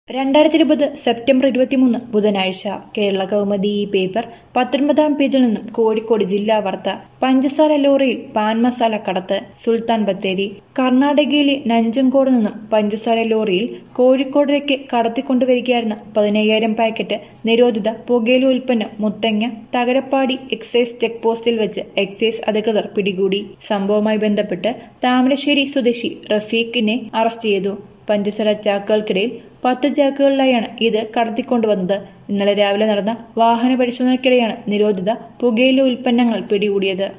രണ്ടായിരത്തി ഇരുപത് സെപ്റ്റംബർ ഇരുപത്തിമൂന്ന് ബുധനാഴ്ച കേരള കൗമുദി ഈ പേപ്പർ പത്തൊൻപതാം പേജിൽ നിന്നും കോഴിക്കോട് ജില്ലാ വാർത്ത പഞ്ചസാര ലോറിയിൽ പാൻ മസാല കടത്ത് സുൽത്താൻ ബത്തേരി കർണാടകയിലെ നഞ്ചങ്കോട് നിന്നും പഞ്ചസാര ലോറിയിൽ കോഴിക്കോടിലേക്ക് കടത്തിക്കൊണ്ടുവരികയായിരുന്ന പതിനയ്യായിരം പാക്കറ്റ് നിരോധിത പുകയില ഉൽപ്പന്നം മുത്തങ്ങ തകരപ്പാടി എക്സൈസ് ചെക്ക് പോസ്റ്റിൽ വെച്ച് എക്സൈസ് അധികൃതർ പിടികൂടി സംഭവവുമായി ബന്ധപ്പെട്ട് താമരശ്ശേരി സ്വദേശി റഫീഖിനെ അറസ്റ്റ് ചെയ്തു പഞ്ചസാര ചാക്കുകൾക്കിടയിൽ പത്ത് ചാക്കുകളിലായാണ് ഇത് കടത്തിക്കൊണ്ടുവന്നത് ഇന്നലെ രാവിലെ നടന്ന വാഹന പരിശോധനയ്ക്കിടെയാണ് നിരോധിത പുകയില ഉൽപ്പന്നങ്ങൾ പിടികൂടിയത്